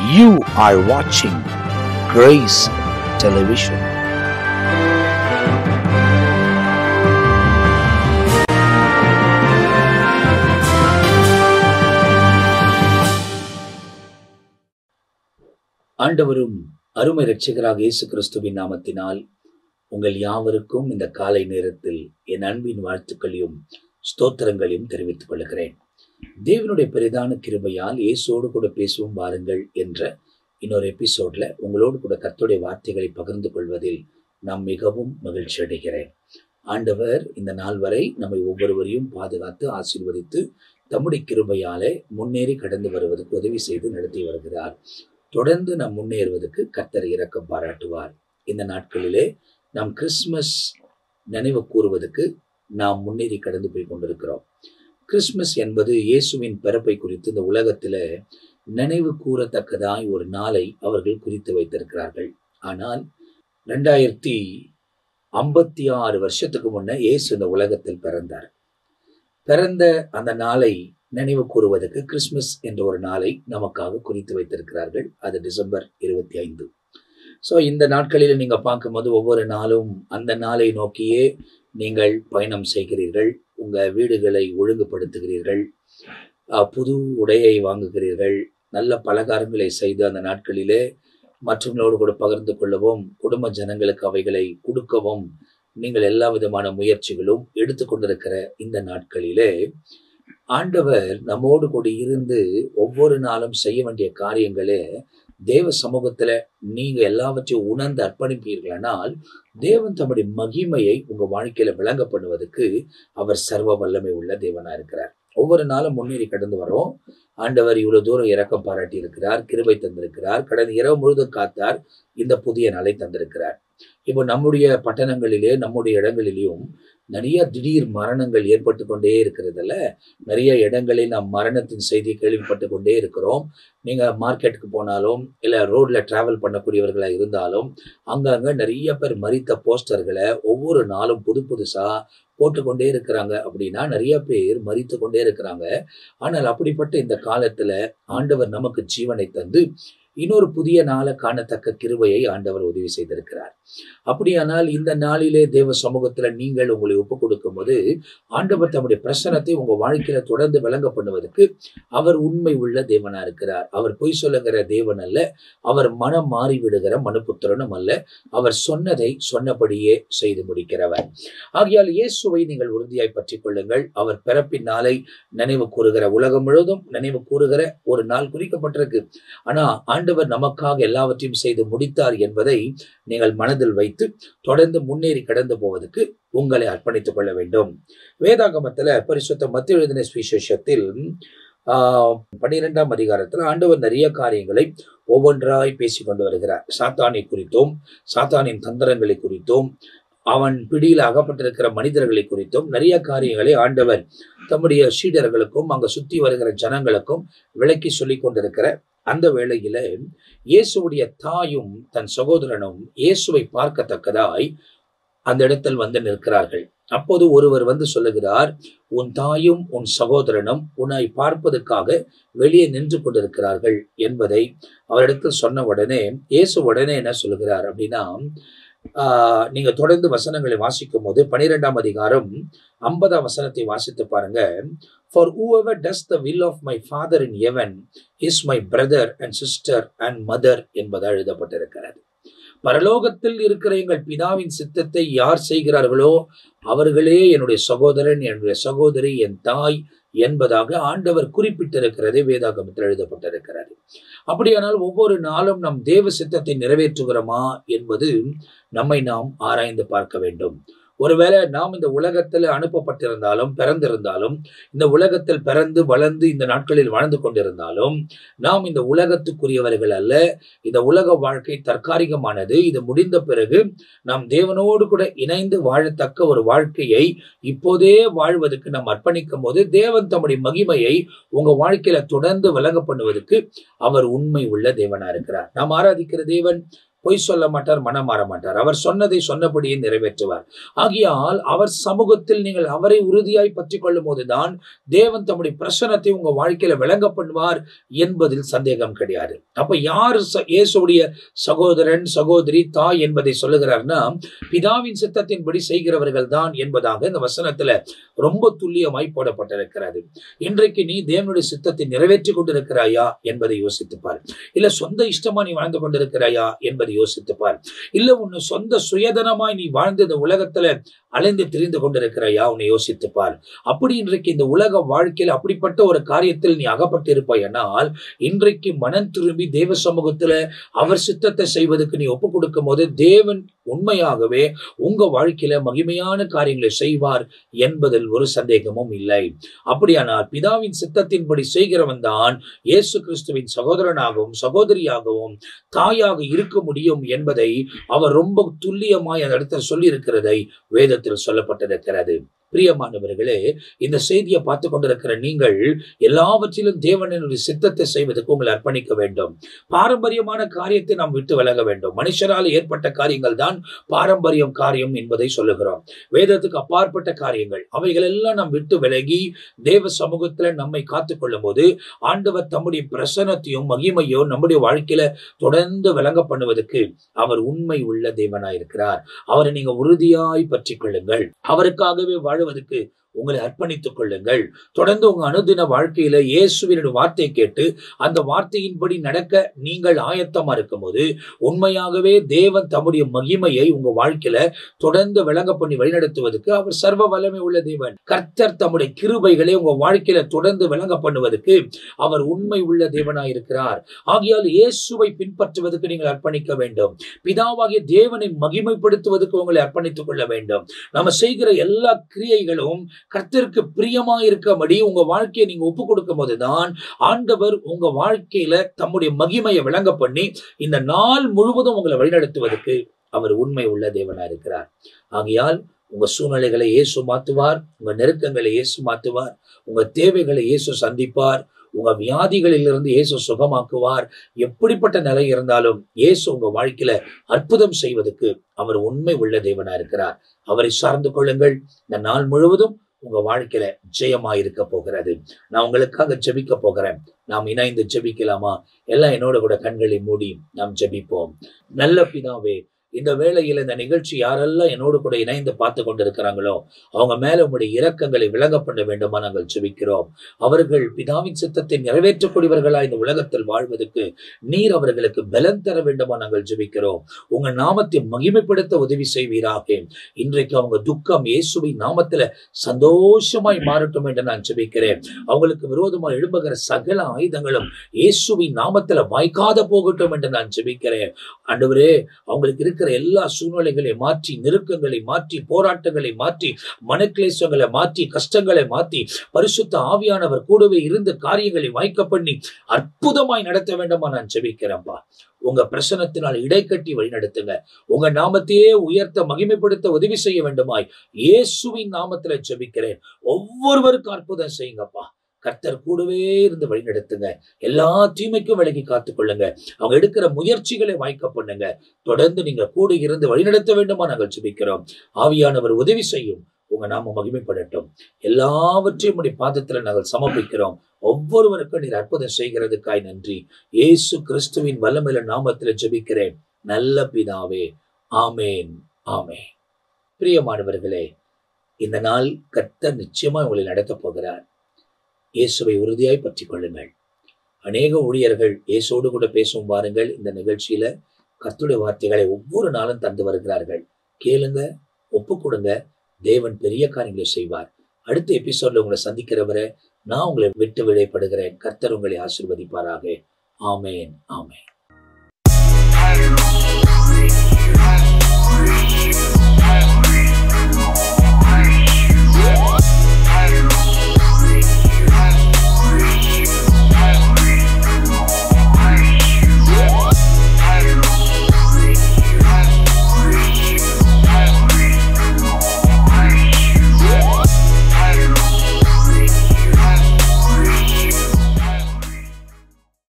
You are watching Grace Television. ஆண்டவரும் அருமை இரட்சகராக இயேசு கிறிஸ்துவின் நாமத்தினால் உங்கள் யாவருக்கும் இந்த காலை நேரத்தில் என் அன்பின் வாழ்த்துக்களையும் ஸ்தோத்திரங்களையும் தெரிவித்துக் கொள்கிறேன் தேவனுடைய பெரிதான கிருபையால் இயேசோடு கூட பேசுவோம் வாருங்கள் என்ற இன்னொரு எபிசோட்ல உங்களோடு கூட கர்த்தருடைய வார்த்தைகளை பகிர்ந்து கொள்வதில் நான் மிகவும் மகிழ்ச்சி அடைகிறேன் ஆண்டவர் இந்த நாள் வரை நம்மை ஒவ்வொருவரையும் பாதுகாத்து ஆசீர்வதித்து தம்முடைய கிருபையாலே முன்னேறி கடந்து வருவதற்கு உதவி செய்து நடத்தி வருகிறார் தொடர்ந்து நாம் முன்னேறுவதற்கு கர்த்தர் இரக்கம் பாராட்டுவார் இந்த நாட்களிலே நாம் கிறிஸ்மஸ் நினைவு கூறுவதற்கு நாம் முன்னேறி கடந்து போய் கொண்டிருக்கிறோம் கிறிஸ்மஸ் என்பது இயேசுவின் பிறப்பை குறித்து இந்த உலகத்துல நினைவு கூறத்தக்கதாய் ஒரு நாளை அவர்கள் குறித்து வைத்திருக்கிறார்கள் ஆனால் ரெண்டாயிரத்தி ஐம்பத்தி ஆறு வருஷத்துக்கு முன்ன இயேசு இந்த உலகத்தில் பிறந்தார் பிறந்த அந்த நாளை நினைவு கூறுவதற்கு கிறிஸ்மஸ் என்ற ஒரு நாளை நமக்காக குறித்து வைத்திருக்கிறார்கள் அது டிசம்பர் இருபத்தி ஐந்து ஸோ இந்த நாட்களில் நீங்க பார்க்கும்போது ஒவ்வொரு நாளும் அந்த நாளை நோக்கியே நீங்கள் பயணம் செய்கிறீர்கள் உங்க வீடுகளை ஒழுங்குபடுத்துகிறீர்கள் அஹ், புது உடையை வாங்குகிறீர்கள் நல்ல பலகாரங்களை செய்து அந்த நாட்களிலே மற்றவங்களோடு கூட பகிர்ந்து கொள்ளவும் குடும்ப ஜனங்களுக்கு அவைகளை கொடுக்கவும் நீங்கள் எல்லா விதமான முயற்சிகளும் எடுத்துக்கொண்டிருக்கிற இந்த நாட்களிலே ஆண்டவர் நம்மோடு கூட இருந்து ஒவ்வொரு நாளும் செய்ய வேண்டிய காரியங்களே தேவ சமூகத்துல நீங்க எல்லாவற்றையும் உணர்ந்து அர்ப்பணிப்பீர்களானால் தேவன் தம்முடைய மகிமையை உங்க வாழ்க்கையில விளங்க பண்ணுவதற்கு அவர் சர்வ வல்லமை உள்ள தேவனா இருக்கிறார் ஒவ்வொரு நாளும் முன்னேறி கடந்து வரோம் ஆண்டவர் இவ்வளவு தூரம் இரக்கம் பாராட்டி இருக்கிறார் கிருபை தந்திருக்கிறார் கடந்த இரவு முழுதும் காத்தார் இந்த புதிய நாளை தந்திருக்கிறார் இப்போ நம்முடைய பட்டணங்களிலே நம்முடைய இடங்களிலேயும் நிறைய திடீர் மரணங்கள் ஏற்பட்டு கொண்டே இருக்கிறதுல நிறைய இடங்களில் நாம் மரணத்தின் செய்தி கேள்விப்பட்டு கொண்டே இருக்கிறோம் நீங்க மார்க்கெட்டுக்கு போனாலும் இல்ல ரோட்ல டிராவல் பண்ணக்கூடியவர்களா இருந்தாலும் அங்கங்க நிறைய பேர் மரித்த போஸ்டர்களை ஒவ்வொரு நாளும் புது புதுசா போட்டுக்கொண்டே இருக்கிறாங்க அப்படின்னா நிறைய பேர் மரித்து கொண்டே இருக்கிறாங்க ஆனால் அப்படிப்பட்ட இந்த காலத்துல ஆண்டவர் நமக்கு ஜீவனை தந்து இன்னொரு புதிய நாளை காணத்தக்க கிருபையை ஆண்டவர் உதவி செய்திருக்கிறார் அப்படியானால் இந்த நாளிலே தேவ சமூகத்துல நீங்கள் உங்களை ஒப்பு கொடுக்கும் போது ஆண்டவர் தம்முடைய பிரசனத்தை உங்க வாழ்க்கையில தொடர்ந்து விளங்க பண்ணுவதற்கு அவர் உண்மை உள்ள தேவனா இருக்கிறார் அவர் பொய் சொல்லுகிற தேவன் அல்ல அவர் மனம் மாறி விடுகிற மனுப்புத்திரனும் அல்ல அவர் சொன்னதை சொன்னபடியே செய்து முடிக்கிறவர் ஆகையால் இயேசுவை நீங்கள் உறுதியாய் பற்றிக் கொள்ளுங்கள் அவர் பிறப்பின் நாளை நினைவு கூறுகிற உலகம் முழுவதும் நினைவு கூறுகிற ஒரு நாள் குறிக்கப்பட்டிருக்கு ஆனா ஆண்டவர் நமக்காக எல்லாவற்றையும் செய்து முடித்தார் என்பதை நீங்கள் மனதில் வைத்து தொடர்ந்து முன்னேறி கடந்து போவதற்கு உங்களை அர்ப்பணித்துக் கொள்ள வேண்டும் வேதாகமத்துல பரிசுத்த மத்திய எழுதின சுவிசேஷத்தில் ஆஹ் பன்னிரெண்டாம் அதிகாரத்துல ஆண்டவர் நிறைய காரியங்களை ஒவ்வொன்றாய் பேசி கொண்டு வருகிறார் சாத்தானை குறித்தும் சாத்தானின் தந்திரங்களை குறித்தும் அவன் பிடியில் அகப்பட்டிருக்கிற மனிதர்களை குறித்தும் நிறைய காரியங்களை ஆண்டவர் தம்முடைய சீடர்களுக்கும் அங்க சுத்தி வருகிற ஜனங்களுக்கும் விளக்கி சொல்லி கொண்டிருக்கிற அந்த வேளையில இயேசுவுடைய தாயும் தன் சகோதரனும் இயேசுவை பார்க்கத்தக்கதாய் அந்த இடத்தில் வந்து நிற்கிறார்கள் அப்போது ஒருவர் வந்து சொல்லுகிறார் உன் தாயும் உன் சகோதரனும் உன்னை பார்ப்பதற்காக வெளியே நின்று கொண்டிருக்கிறார்கள் என்பதை அவரிடத்தில் சொன்ன உடனே இயேசு உடனே என்ன சொல்லுகிறார் அப்படின்னா ஆஹ் நீங்க தொடர்ந்து வசனங்களை வாசிக்கும் போது பனிரெண்டாம் அதிகாரம் ஐம்பதாம் வசனத்தை வாசித்து பாருங்க for whoever does the will of my father in heaven is my brother and sister and mother என்பதாக எழுதப்பட்டிருக்கிறது பரலோகத்தில் இருக்கிற எங்கள் பிதாவின் சித்தத்தை யார் செய்கிறார்களோ அவர்களே என்னுடைய சகோதரன் என்னுடைய சகோதரி என் தாய் என்பதாக ஆண்டவர் குறிப்பிட்டிருக்கிறது வேதாகமத்தில் எழுதப்பட்டிருக்கிறது அப்படியானால் ஒவ்வொரு நாளும் நம் தேவ சித்தத்தை நிறைவேற்றுகிறோமா என்பது நம்மை நாம் ஆராய்ந்து பார்க்க வேண்டும் ஒருவேளை நாம் இந்த உலகத்தில் அனுப்பப்பட்டிருந்தாலும் பிறந்திருந்தாலும் இந்த உலகத்தில் பிறந்து வளர்ந்து இந்த நாட்களில் வாழ்ந்து கொண்டிருந்தாலும் நாம் இந்த உலகத்துக்குரியவர்கள் அல்ல இந்த உலக வாழ்க்கை தற்காலிகமானது இது முடிந்த பிறகு நாம் தேவனோடு கூட இணைந்து வாழத்தக்க ஒரு வாழ்க்கையை இப்போதே வாழ்வதற்கு நாம் அர்ப்பணிக்கும் போது தேவன் தம்முடைய மகிமையை உங்க வாழ்க்கையில தொடர்ந்து விளங்க பண்ணுவதற்கு அவர் உண்மை உள்ள தேவனா இருக்கிறார் நாம் ஆராதிக்கிற தேவன் பொய் சொல்ல மாட்டார் மனம் மாற மாட்டார் அவர் சொன்னதை சொன்னபடியே நிறைவேற்றுவார் ஆகியால் அவர் சமூகத்தில் நீங்கள் அவரை உறுதியாய் பற்றி கொள்ளும் போதுதான் தேவன் தம்முடைய பிரசனத்தை உங்க வாழ்க்கையில விளங்க பண்ணுவார் என்பதில் சந்தேகம் கிடையாது அப்ப யார் ச- இயேசுடைய சகோதரன் சகோதரி தாய் என்பதை சொல்லுகிறார்னா பிதாவின் சித்தத்தின்படி செய்கிறவர்கள் தான் என்பதாக இந்த வசனத்துல ரொம்ப துல்லியமாய் போடப்பட்டிருக்கிறது இன்றைக்கு நீ தேவனுடைய சித்தத்தை நிறைவேற்றி கொண்டிருக்கிறாயா என்பதை யோசித்துப்பார் இல்ல சொந்த இஷ்டமா நீ வாழ்ந்து கொண்டிருக்கிறாயா என்பதை யோசித்துப்பார் இல்ல உன்னு சொந்த சுயதனமாய் நீ வாழ்ந்து இந்த உலகத்துல அலைந்து திரிந்து கொண்டிருக்கிறாயா உன்னை யோசித்துப்பார் அப்படி இன்றைக்கு இந்த உலக வாழ்க்கையில் அப்படிப்பட்ட ஒரு காரியத்தில் நீ அகப்பட்டிருப்பாயானால் இன்றைக்கு மனம் திரும்பி தேவ சமூகத்துல அவர் சித்தத்தை செய்வதற்கு நீ ஒப்பு கொடுக்கும் போது தேவன் உண்மையாகவே உங்க வாழ்க்கையில மகிமையான காரியங்களை செய்வார் என்பதில் ஒரு சந்தேகமும் இல்லை அப்படியானால் பிதாவின் சித்தத்தின்படி செய்கிறவன் தான் இயேசு கிறிஸ்துவின் சகோதரனாகவும் சகோதரியாகவும் தாயாக இருக்க முடியும் என்பதை அவர் ரொம்ப துல்லியமாய் அந்த இடத்துல சொல்லி இருக்கிறதை வேதத்தில் சொல்லப்பட்டிருக்கிறது பிரியமானவர்களே இந்த செய்தியை பார்த்து கொண்டிருக்கிற நீங்கள் எல்லாவற்றிலும் தேவனுடைய சித்தத்தை செய்வதற்கு உங்களை அர்ப்பணிக்க வேண்டும் பாரம்பரியமான காரியத்தை நாம் விட்டு விலக வேண்டும் மனுஷரால் ஏற்பட்ட காரியங்கள் தான் பாரம்பரியம் காரியம் என்பதை சொல்லுகிறோம் வேதத்துக்கு அப்பாற்பட்ட காரியங்கள் அவைகள் எல்லாம் நாம் விட்டு விலகி தேவ சமூகத்துல நம்மை காத்துக் கொள்ளும் போது ஆண்டவர் தம்முடைய பிரசனத்தையும் மகிமையும் நம்முடைய வாழ்க்கையில தொடர்ந்து விளங்க பண்ணுவதற்கு அவர் உண்மை உள்ள தேவனாயிருக்கிறார் அவரை நீங்க உறுதியாய் பற்றி கொள்ளுங்கள் அவருக்காகவே வாழுவதற்கு உங்களை அர்ப்பணித்துக் கொள்ளுங்கள் தொடர்ந்து உங்க அனுதின வாழ்க்கையில இயேசுவினுடைய வார்த்தையை கேட்டு அந்த வார்த்தையின்படி நடக்க நீங்கள் ஆயத்தமா இருக்கும்போது உண்மையாகவே தேவன் தம்முடைய மகிமையை உங்க வாழ்க்கையில தொடர்ந்து விளங்க பண்ணி வழிநடத்துவதற்கு அவர் சர்வ வல்லமை உள்ள தேவன் கர்த்தர் தம்முடைய கிருபைகளை உங்க வாழ்க்கையில தொடர்ந்து விளங்க பண்ணுவதற்கு அவர் உண்மை உள்ள தேவனாயிருக்கிறார் ஆகையால் இயேசுவை பின்பற்றுவதற்கு நீங்கள் அர்ப்பணிக்க வேண்டும் பிதாவாகிய தேவனை மகிமைப்படுத்துவதற்கு உங்களை அர்ப்பணித்துக் கொள்ள வேண்டும் நம்ம செய்கிற எல்லா கிரியைகளும் கர்த்தருக்கு பிரியமா இருக்கபடி உங்க வாழ்க்கையை நீங்க ஒப்பு கொடுக்கும் போதுதான் ஆண்டவர் உங்க வாழ்க்கையில தம்முடைய மகிமையை விளங்க பண்ணி இந்த நாள் முழுவதும் உங்களை வழிநடத்துவதற்கு அவர் உண்மை உள்ள தேவனா இருக்கிறார் ஆகையால் உங்க சூழ்நிலைகளை இயேசு மாத்துவார் உங்க நெருக்கங்களை இயேசு மாத்துவார் உங்க தேவைகளை இயேசு சந்திப்பார் உங்க வியாதிகளிலிருந்து இயேசு சுகமாக்குவார் எப்படிப்பட்ட நிலை இருந்தாலும் இயேசு உங்க வாழ்க்கையில அற்புதம் செய்வதற்கு அவர் உண்மை உள்ள தேவனா இருக்கிறார் அவரை சார்ந்து கொள்ளுங்கள் இந்த நாள் முழுவதும் உங்க வாழ்க்கையில ஜெயமா இருக்க போகிறது நான் உங்களுக்காக ஜெபிக்க போகிறேன் நாம் இணைந்து ஜெபிக்கலாமா எல்லாம் என்னோட கூட கண்களை மூடி நாம் ஜெபிப்போம் நல்ல பிதாவே இந்த வேளையில இந்த நிகழ்ச்சி யாரெல்லாம் என்னோடு கூட இணைந்து பார்த்து கொண்டிருக்கிறாங்களோ அவங்க மேல உங்களுடைய இரக்கங்களை விளங்க பண்ண வேண்டுமா நாங்கள் ஜெபிக்கிறோம் அவர்கள் பிதாவின் சித்தத்தை நிறைவேற்றக்கூடியவர்களா இந்த உலகத்தில் வாழ்வதற்கு நீர் அவர்களுக்கு பலன் தர வேண்டுமா நாங்கள் ஜெபிக்கிறோம் உங்க நாமத்தை மகிமைப்படுத்த உதவி செய்வீராக இன்றைக்கு அவங்க துக்கம் இயேசுவின் நாமத்துல சந்தோஷமாய் மாறட்டும் என்று நான் ஜெபிக்கிறேன் அவங்களுக்கு விரோதமாக எழும்புகிற சகல ஆயுதங்களும் இயேசுவின் நாமத்துல வாய்க்காத போகட்டும் என்று நான் ஜெபிக்கிறேன் ஆண்டவரே அவங்களுக்கு இருக்கிற எல்லா சூழ்நிலைகளை மாற்றி நெருக்கங்களை மாற்றி போராட்டங்களை மாற்றி மனக்லேசங்களை மாற்றி கஷ்டங்களை மாற்றி பரிசுத்த ஆவியானவர் கூடவே இருந்து காரியங்களை வாய்க்க பண்ணி அற்புதமாய் நடத்த வேண்டுமா நான் ஜெபிக்கிறேன்ப்பா உங்க பிரசனத்தினால் இடைக்கட்டி வழிநடத்துங்க உங்க நாமத்தையே உயர்த்த மகிமைப்படுத்த உதவி செய்ய வேண்டுமாய் இயேசுவின் நாமத்துல ஜெபிக்கிறேன் ஒவ்வொருவருக்கும் அற்புதம் செய்யுங்கப்பா கர்த்தர் கூடவே இருந்து வழிநடத்துங்க எல்லா தீமைக்கும் விலகி காத்துக் கொள்ளுங்க அவங்க எடுக்கிற முயற்சிகளை வாய்க்க பண்ணுங்க தொடர்ந்து நீங்க கூட இருந்து வழிநடத்த வேண்டுமா நாங்கள் ஜெபிக்கிறோம் ஆவியானவர் உதவி செய்யும் உங்க நாம மகிமைப்படட்டும் எல்லாவற்றையும் உடைய பாதத்துல நாங்கள் சமர்ப்பிக்கிறோம் ஒவ்வொருவருக்கும் நீர் அற்புதம் செய்கிறதுக்காய் நன்றி இயேசு கிறிஸ்துவின் வல்லமையில நாமத்துல ஜெபிக்கிறேன் நல்ல பிதாவே ஆமேன் ஆமே பிரியமானவர்களே இந்த நாள் கர்த்தர் நிச்சயமா உங்களை நடத்தப் போகிறார் இயேசுவை உறுதியாய் பற்றி கொள்ளுங்கள் அநேக ஊழியர்கள் இயேசோடு கூட பேசும் வாருங்கள் இந்த நிகழ்ச்சியில கர்த்துடைய வார்த்தைகளை ஒவ்வொரு நாளும் தந்து வருகிறார்கள் கேளுங்க ஒப்பு கொடுங்க தேவன் பெரிய காரியங்களை செய்வார் அடுத்த எபிசோட்ல உங்களை சந்திக்கிறவரை நான் உங்களை விட்டு விடைப்படுகிறேன் கர்த்தர் உங்களை ஆசிர்வதிப்பாராக ஆமேன் ஆமேன்